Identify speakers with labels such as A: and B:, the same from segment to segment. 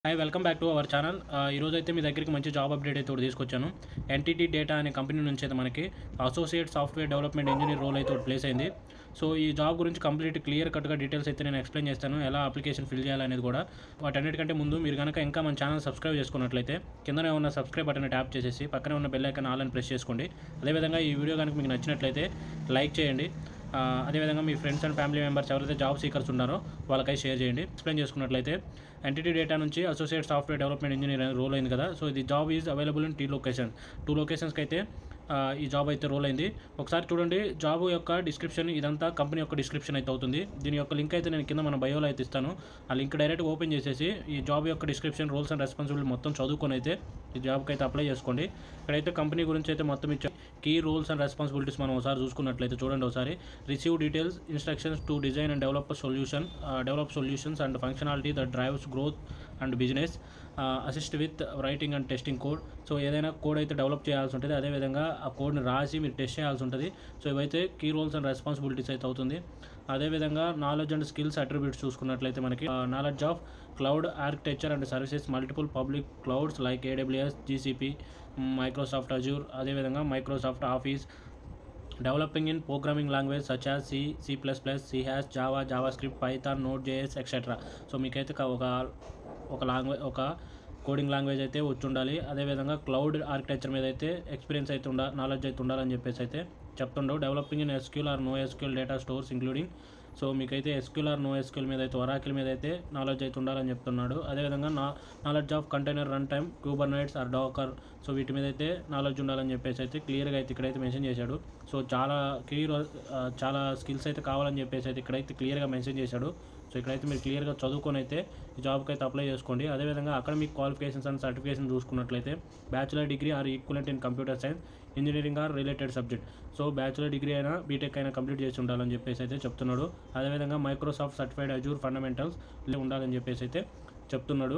A: hi welcome back to our channel ఈరోజు అయితే మీ దగ్గరికి మంచి జాబ్ అప్డేట్ అయితే ఒకటి తీసుకొచ్చాను ఎన్టీటీ డేటా అనే కంపెనీ నుంచి అయితే మనకి associate software development engineer role అయితే ఒకటి ప్లేస్ అయింది సో ఈ జాబ్ గురించి కంప్లీట్ క్లియర్ కట్గా డీటెయిల్స్ అయితే నేను ఎక్స్ప్లెయిన్ చేస్తాను ఎలా అప్లికేషన్ ఫిల్ చేయాలనేది కూడా వాటన్నిటికంటే ముందు మీరు కనుక ఇంకా మన ఛానల్ సబ్స్క్రైబ్ చేసుకున్నట్లయితే కిందనే ఉన్న సబ్స్క్రైబ్ బటన్ ట్యాప్ చేసేసి పక్కనే ఉన్న బెల్ ఐకాన్ ఆల్ అని ప్రెస్ చేసుకోండి అదేవిధంగా ఈ వీడియో కనుక మీకు నచ్చినట్లయితే లైక్ చేయండి ఆ, అదేవిధంగా మీ ఫ్రెండ్స్ అండ్ ఫ్యామిలీ మెంబర్స్ ఎవరైతే జాబ్ సీకర్స్ ఉన్నారో వాళ్ళకై షేర్ చేయండి ఎక్స్ప్లెయిన్ చేసుకున్నట్లయితే ఎంటిటీ డేటా నుంచి associate software development engineer role అయింది కదా సో ఇది job is available in T location two లొకేషన్స్కి అయితే ఆ, ఈ జాబ్ అయితే రోల్ అయింది ఒకసారి చూడండి జాబ్ యొక్క డిస్క్రిప్షన్ ఇదంతా కంపెనీ యొక్క డిస్క్రిప్షన్ అయితే అవుతుంది దీని యొక్క లింక్ అయితే నేను కింద మన బయోలో అయితే ఇస్తాను ఆ లింక్ డైరెక్ట్ ఓపెన్ చేసేసి ఈ జాబ్ యొక్క డిస్క్రిప్షన్ రోల్స్ అండ్ రెస్పాన్సిబిలిటీ మొత్తం చదువుకొని అయితే ఈ జాబ్కి అయితే అప్లై చేసుకోండి ఇక్కడైతే కంపెనీ గురించి అయితే మొత్తం ఇచ్చా కీ రూల్స్ అండ్ రెస్పాన్సిబిలిటీస్ మనం ఒకసారి చూసుకున్నట్లయితే చూడండి ఒకసారి receive details instructions to design and develop solution develop solutions and functionality that drives growth and business assist with writing and testing code so ఏదైనా కోడ్ అయితే డెవలప్ చేయాల్సి ఉంటుంది అదేవిధంగా ఆ కోడ్ని రాసి మీరు టెస్ట్ చేయాల్సి ఉంటుంది సో ఇవైతే కీ రోల్స్ అండ్ రెస్పాన్సిబిలిటీస్ అయితే అవుతుంది అదేవిధంగా నాలెడ్జ్ అండ్ స్కిల్స్ అట్రిబ్యూట్స్ చూసుకున్నట్లయితే మనకి knowledge of cloud architecture and services multiple public clouds like AWS GCP Microsoft Azure అదేవిధంగా Microsoft office developing in programming language such as C C plus plus C hash Java JavaScript Python node JS etcetera so మీకైతే క- ఒక ఒక language ఒక coding language అయితే వచ్చి ఉండాలి అదేవిధంగా క్లౌడ్ ఆర్కిటెక్చర్ మీద అయితే ఎక్స్పీరియన్స్ అయితే ఉండాలి నాలెడ్జ్ అయితే ఉండాలని చెప్పేసి అయితే చెప్తుండవు developing in SQL or no SQL data stores including so మీకైతే ఎస్క్యూల్ ఆర్ నో ఎస్క్యూల్ మీద అయితే వరాకిల్ మీద అయితే నాలెడ్జ్ అయితే ఉండాలని చెప్తున్నాడు అదేవిధంగా నా knowledge of container runtime Kubernetes or Docker so వీటి మీద అయితే నాలెడ్జ్ ఉండాలని చెప్పేసి అయితే క్లియర్గా అయితే ఇక్కడైతే మెన్షన్ చేశాడు సో చాలా క్లియర్ చాలా స్కిల్స్ అయితే కావాలని చెప్పేసి అయితే ఇక్కడైతే క్లియర్గా మెన్షన్ చేశాడు సో ఇక్కడైతే మీరు క్లియర్గా చదువుకొని అయితే ఈ జాబ్కి అయితే అప్లై చేసుకోండి అదేవిధంగా అకాడమిక్ క్వాలిఫికేషన్స్ అండ్ సర్టిఫికేషన్ చూసుకున్నట్లయితే bachelor degree or equivalent in computer science engineering or related subject so bachelor degree అయినా బీటెక్ అయినా కంప్లీట్ చేసి ఉండాలని చెప్పేసి అయితే చెప్తున్నాడు అదేవిధంగా మైక్రోసాఫ్ట్ సర్టిఫైడ్ అజూర్ ఫండమెంటల్స్ ఉండాలని చెప్పేసి అయితే చెప్తున్నాడు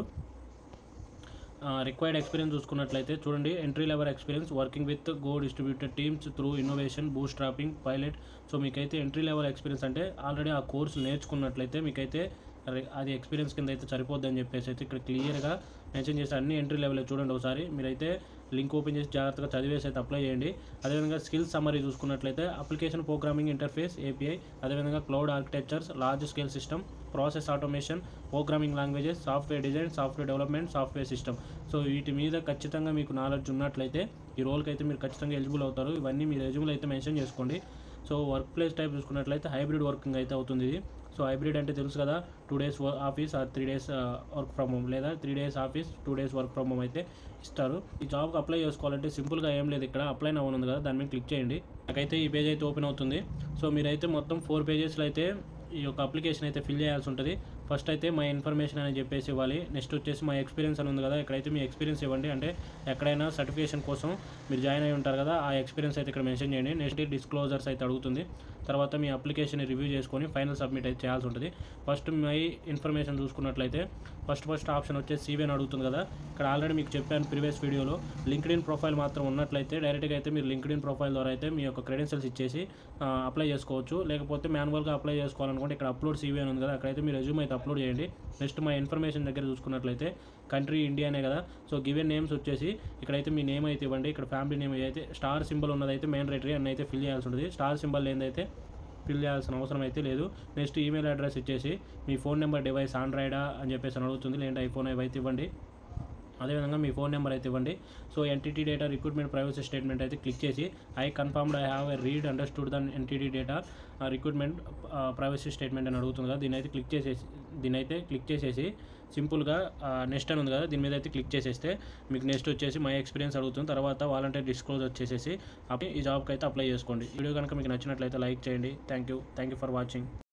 A: రిక్వైర్డ్ ఎక్స్పీరియన్స్ చూసుకున్నట్లయితే చూడండి entry level experience working with go distributed teams through innovation bootstrapping pilot so మీకైతే ఎంట్రీ లెవెల్ ఎక్స్పీరియన్స్ అంటే ఆల్రెడీ ఆ కోర్స్ నేర్చుకున్నట్లయితే మీకైతే రి- అది ఎక్స్పీరియన్స్ కింద అయితే సరిపోద్ది అని చెప్పేసి అయితే ఇక్కడ క్లియర్గా మెన్షన్ చేసి అన్ని ఎంట్రీ లెవెల్ చూడండి ఒకసారి మీరైతే లింక్ ఓపెన్ చేసి జాగ్రత్తగా చదివేసి అయితే అప్లై చేయండి అదేవిధంగా స్కిల్స్ సమ్మరీ చూసుకున్నట్లయితే అప్లికేషన్ ప్రోగ్రామింగ్ ఇంటర్ఫేస్ ఏపీఐ అదేవిధంగా cloud architectures large scale system process automation programming languages software design software development software system so వీటి మీద ఖచ్చితంగా మీకు నాలెడ్జ్ ఉన్నట్లయితే ఈ రోల్కి అయితే మీరు ఖచ్చితంగా ఎలిజిబుల్ అవుతారు ఇవన్నీ మీ రెజ్యూమ్లో అయితే మెన్షన్ చేసుకోండి సో వర్క్ ప్లేస్ టైప్ చూసుకున్నట్లయితే హైబ్రిడ్ వర్కింగ్ అయితే అవుతుంది ఇది సో హైబ్రిడ్ అంటే తెలుసు కదా two days office or three days work from home లేదా three days office two days work from home అయితే ఇస్తారు ఈ జాబ్కి అప్లై చేసుకోవాలంటే సింపుల్గా ఏం లేదు ఇక్కడ అప్లై నవ్వను ఉంది కదా దాని మీద క్లిక్ చేయండి నాకైతే ఈ పేజ్ అయితే ఓపెన్ అవుతుంది సో మీరైతే మొత్తం ఫోర్ పేజెస్లో అయితే ఈ యొక్క అప్లికేషన్ అయితే ఫిల్ చేయాల్సి ఉంటుంది ఫస్ట్ అయితే మై ఇన్ఫర్మేషన్ అని చెప్పేసి ఇవ్వాలి నెక్స్ట్ వచ్చేసి మై ఎక్స్పీరియన్స్ అని ఉంది కదా ఇక్కడైతే మీ ఎక్స్పీరియన్స్ ఇవ్వండి అంటే ఎక్కడైనా సర్టిఫికేషన్ కోసం మీరు జాయిన్ అయి ఉంటారు కదా ఆ ఎక్స్పీరియన్స్ అయితే ఇక్కడ మెన్షన్ చేయండి నెక్స్ట్ డిస్క్లోజర్స్ అయితే అడుగుతుంది తర్వాత మీ అప్లికేషన్ రివ్యూ చేసుకొని ఫైనల్ సబ్మిట్ అయితే చేయాల్సి ఉంటుంది ఫస్ట్ మై ఇన్ఫర్మేషన్ చూసుకున్నట్లయితే ఫస్ట్ ఫస్ట్ ఆప్షన్ వచ్చేసి సీవీ అని అడుగుతుంది కదా ఇక్కడ ఆల్రెడీ మీకు చెప్పాను ప్రీవియస్ వీడియోలో లింక్డ్ ఇన్ ప్రొఫైల్ మాత్రం ఉన్నట్లయితే డైరెక్ట్గా అయితే మీరు లింక్డ్ ఇన్ ప్రొఫైల్ ద్వారా అయితే మీ యొక్క క్రెడెన్షియల్స్ ఇచ్చేసి అప్లై చేసుకోవచ్చు లేకపోతే మాన్యువల్గా అప్లై చేసుకోవాలనుకుంటే ఇక్కడ అప్లోడ్ సీవీ అని ఉంది కదా అక్కడైతే మీరు రెజ్యూమ్ అయితే అప్లోడ్ చేయండి నెక్స్ట్ మా ఇన్ఫర్మేషన్ దగ్గర చూసుకున్నట్లయితే కంట్రీ ఇండియానే కదా సో గివెన్ నేమ్స్ వచ్చేసి ఇక్కడైతే మీ నేమ్ అయితే ఇవ్వండి ఇక్కడ ఫ్యామిలీ నేమ్ అయితే స్టార్ సింబల్ ఉన్నదైతే మెయిన్ రైటరీ అని అయితే ఫిల్ చేయాల్సి ఉంటుంది స్టార్ సింబల్ ఏందైతే ఫిల్ చేయాల్సిన అవసరం అయితే లేదు నెక్స్ట్ ఈమెయిల్ అడ్రస్ ఇచ్చేసి మీ ఫోన్ నెంబర్ డివైస్ ఆండ్రాయిడా అని చెప్పేసి అని అడుగుతుంది లేదంటే ఐఫోన్ అవి అయితే ఇవ్వండి అదేవిధంగా మీ ఫోన్ నెంబర్ అయితే ఇవ్వండి so NTT data recruitment privacy statement అయితే క్లిక్ చేసి I confirmed I have a read understood than NTT data recruitment privacy statement అని అడుగుతుంది కదా దీని అయితే క్లిక్ చేసేసి దీని అయితే క్లిక్ చేసేసి సింపుల్గా నెక్స్ట్ అని ఉంది కదా దీని మీద అయితే క్లిక్ చేసేస్తే మీకు నెక్స్ట్ వచ్చేసి మై ఎక్స్పీరియన్స్ అడుగుతుంది తర్వాత వాలంటీర్ డిస్క్లోజ్ వచ్చేసేసి అప్పుడు ఈ జాబ్కి అయితే అప్లై చేసుకోండి వీడియో కనుక మీకు నచ్చినట్లయితే లైక్ చేయండి thank you thank you for watching